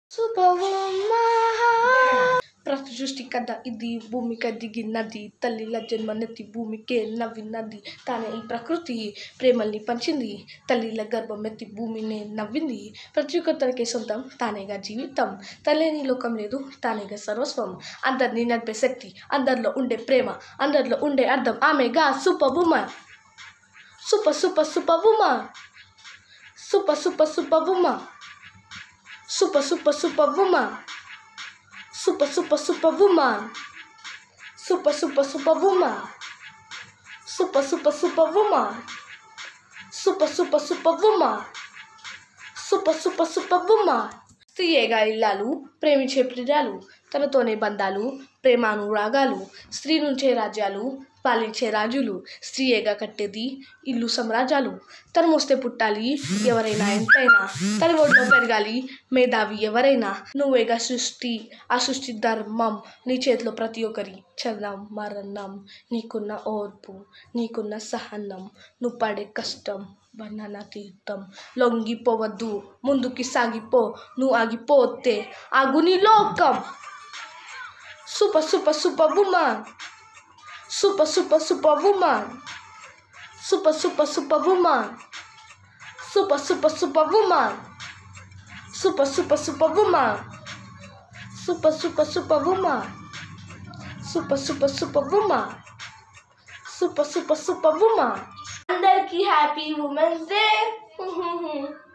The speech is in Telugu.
శుభవమ్మ ప్రతి సృష్టి కథ ఇది భూమికి దిగినది తల్లిల జన్మనెత్తి భూమికే నవ్వినది తానే ఈ ప్రకృతి ప్రేమల్ని పంచింది తల్లిల గర్భం ఎత్తి భూమినే నవ్వింది ప్రతి ఒక్క తనకే సొంతం తానేగా జీవితం తల్లేని లోకం లేదు తానేగా సర్వస్వం అందరినీ నడిపే శక్తి అందరిలో ఉండే ప్రేమ అందరిలో ఉండే అర్థం ఆమెగా super woman super super super woman super super super woman Super, super, super woman. Super, super, super woman. Super, super, super woman. Super, super, super woman. Super, super, super woman. Super, super, super woman. స్త్రీయేగా ఇల్లాలు ప్రేమించే ప్రియాలు తనతోనే బంధాలు ప్రేమానురాగాలు స్త్రీ నుంచే రాజ్యాలు పాలించే రాజులు స్త్రీయేగా కట్టేది ఇల్లు సామ్రాజ్యాలు తను మోస్తే పుట్టాలి ఎవరైనా ఎంతైనా తన ఒడిలో పెరగాలి మేధావి ఎవరైనా నువ్వేగా సృష్టి ఆ సృష్టి ధర్మం నీ చేతిలో ప్రతి ఒక్కరి చలం మరణం నీకున్న ఓర్పు నీకున్న సహనం నువ్వు పడే కష్టం వర్ణన తీర్థం లొంగిపోవద్దు ముందుకి సాగిపో నువ్వు ఆగిపోతే ఆగుని లోకం super super super woman super super super woman super super super woman super super super woman super super super woman super super super woman super super super woman super super super woman అందరికీ హ్యాపీ ఉమెన్స్ డే